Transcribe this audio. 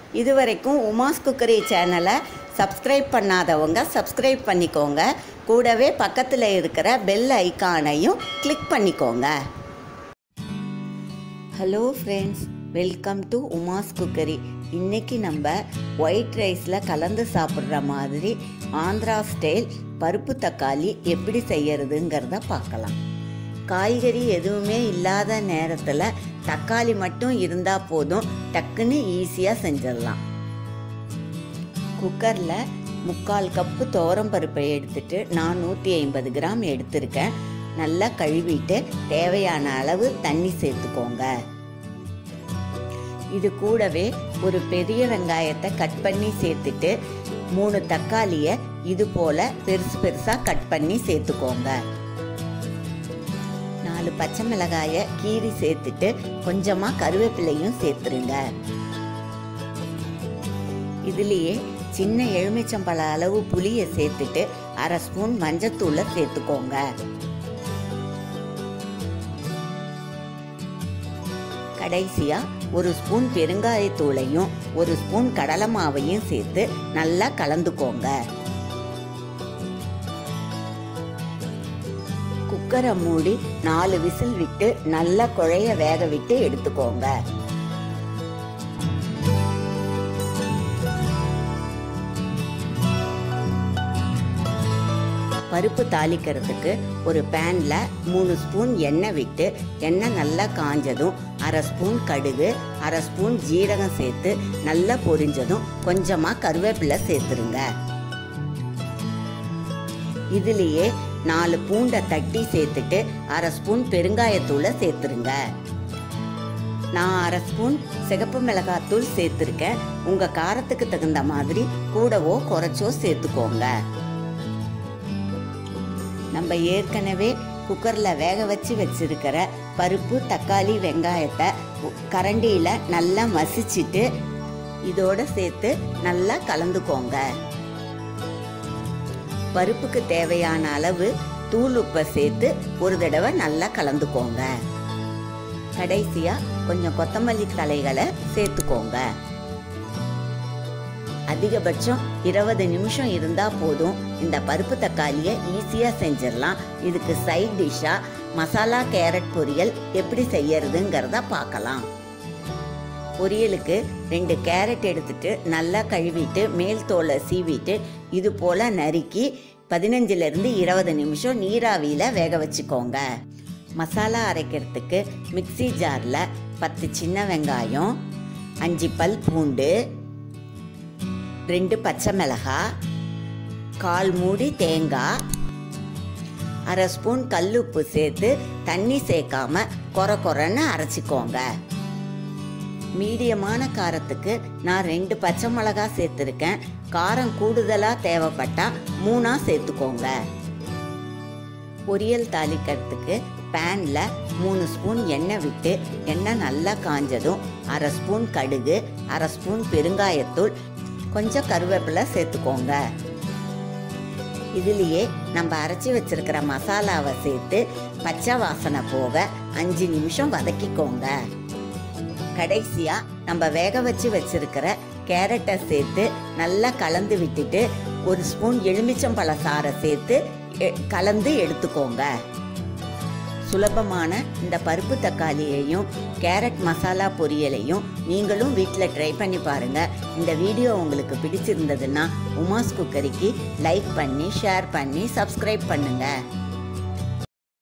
இதுவரைக்கும் உமாஸ் குக்கரி சேனலை சப்ஸ்கிரைப் பண்ணாதவங்க சப்ஸ்கிரைப் பண்ணிக்கோங்க கூடவே பக்கத்தில் இருக்கிற பெல் ஐகானையும் கிளிக் பண்ணிக்கோங்க hello friends welcome to Uma's cookery இன்னைக்கு நம்ம ஒயிட் ரைஸில் கலந்து சாப்பிட்ற மாதிரி ஆந்திரா ஸ்டைல் பருப்பு தக்காளி எப்படி செய்யறதுங்கிறத பார்க்கலாம் காய்கறி எதுவுமே இல்லாத நேரத்தில் தக்காளி மட்டும் இருந்தால் போதும் டக்குன்னு ஈஸியாக செஞ்சிடலாம் குக்கரில் முக்கால் கப்பு துவரம் பருப்பை எடுத்துட்டு நான் நூற்றி ஐம்பது கிராம் எடுத்திருக்கேன் நல்லா கழுவிட்டு தேவையான அளவு தண்ணி சேர்த்துக்கோங்க இது கூடவே ஒரு பெரிய வெங்காயத்தை கட் பண்ணி சேர்த்துட்டு மூணு தக்காளியை இது போல பெருசு பெருசாக கட் பண்ணி சேர்த்துக்கோங்க நாலு பச்சை மிளகாயை கீறி சேர்த்துட்டு கொஞ்சமாக கருவேப்பிலையும் சேர்த்துருங்க இதுலேயே சின்ன எலுமிச்சம்பழ அளவு புளியை சேர்த்துட்டு அரை ஸ்பூன் மஞ்சத்தூளை சேர்த்துக்கோங்க கடைசியா ஒரு ஸ்பூன் பெருங்காயத்தூளையும் ஒரு ஸ்பூன் கடலை மாவையும் சேர்த்து நல்லா கலந்துக்கோங்க குக்கரை மூடி நாலு விசில் விட்டு நல்லா குழைய வேக விட்டு எடுத்துக்கோங்க பருப்பு தாளிக்கிறதுக்கு ஒரு பேனில் மூணு ஸ்பூன் எண்ணெய் விட்டு எண்ணெய் நல்லா காஞ்சதும் அரை ஸ்பூன் கடுகு அரை ஸ்பூன் ஜீரகம் சேர்த்து நல்லா பொரிஞ்சதும் கொஞ்சமாக கருவேப்பிலை சேர்த்துருங்க இதுலேயே நாலு பூண்டை தட்டி சேர்த்துட்டு அரை ஸ்பூன் பெருங்காயத்தூளை சேர்த்துருங்க நான் அரை ஸ்பூன் சிகப்பு மிளகாத்தூள் சேர்த்துருக்கேன் உங்கள் காரத்துக்கு தகுந்த மாதிரி கூடவோ குறைச்சோ சேர்த்துக்கோங்க நம்ம ஏற்கனவே குக்கரில் வேக வச்சு வச்சிருக்கிற பருப்பு தக்காளி வெங்காயத்தை கரண்டியில் நல்லா மசிச்சுட்டு இதோட சேர்த்து நல்லா கலந்துக்கோங்க பருப்புக்கு தேவையான அளவு தூள் உப்பை சேர்த்து ஒரு தடவை நல்லா கலந்துக்கோங்க கடைசியாக கொஞ்சம் கொத்தமல்லி தலைகளை சேர்த்துக்கோங்க அதிகபட்சம் இருபது நிமிஷம் இருந்தால் போதும் இந்த பருப்பு தக்காளியை ஈஸியாக செஞ்சிடலாம் இதுக்கு சைட் டிஷ்ஷாக மசாலா கேரட் பொரியல் எப்படி செய்யறதுங்கிறத பார்க்கலாம் பொரியலுக்கு ரெண்டு கேரட் எடுத்துட்டு நல்லா கழுவிட்டு மேல் தோலை சீவிட்டு இது போல் நறுக்கி பதினஞ்சுலேருந்து இருபது நிமிஷம் நீராவியில் வேக வச்சுக்கோங்க மசாலா அரைக்கிறதுக்கு மிக்சி ஜாரில் பத்து சின்ன வெங்காயம் அஞ்சு பல் பூண்டு ரெண்டு பச்சை மிளகாய் கால் மூடி தேங்காய் அரை ஸ்பூன் கல்லுப்பு சேர்த்து தண்ணி சேர்க்காம கொர கொரன்னு அரைச்சிக்கோங்க மீடியமான காரத்துக்கு நான் ரெண்டு பச்சை மிளகா சேர்த்துருக்கேன் காரம் கூடுதலாக தேவைப்பட்டா மூணா சேர்த்துக்கோங்க பொரியல் தாளிக்கிறதுக்கு பேனில் மூணு ஸ்பூன் எண்ணெய் விட்டு எண்ணெய் நல்லா காஞ்சதும் அரை ஸ்பூன் கடுகு அரை ஸ்பூன் பெருங்காயத்தூள் கொஞ்சம் கருவேப்பிலை சேர்த்துக்கோங்க இதுலேயே நம்ம அரைச்சி வச்சிருக்கிற மசாலாவை சேர்த்து பச்சை வாசனை போக அஞ்சு நிமிஷம் வதக்கிக்கோங்க கடைசியாக நம்ம வேக வச்சு வச்சிருக்கிற கேரட்டை சேர்த்து நல்லா கலந்து விட்டுட்டு ஒரு ஸ்பூன் எலுமிச்சம்பழ சாறை சேர்த்து கலந்து எடுத்துக்கோங்க சுலபமான இந்த பருப்பு தக்காளியையும் கேரட் மசாலா பொரியலையும் நீங்களும் வீட்டில் ட்ரை பண்ணி பாருங்கள் இந்த வீடியோ உங்களுக்கு பிடிச்சிருந்ததுன்னா உமாஸ் குக்கரிக்கு லைக் பண்ணி ஷேர் பண்ணி சப்ஸ்கிரைப் பண்ணுங்கள்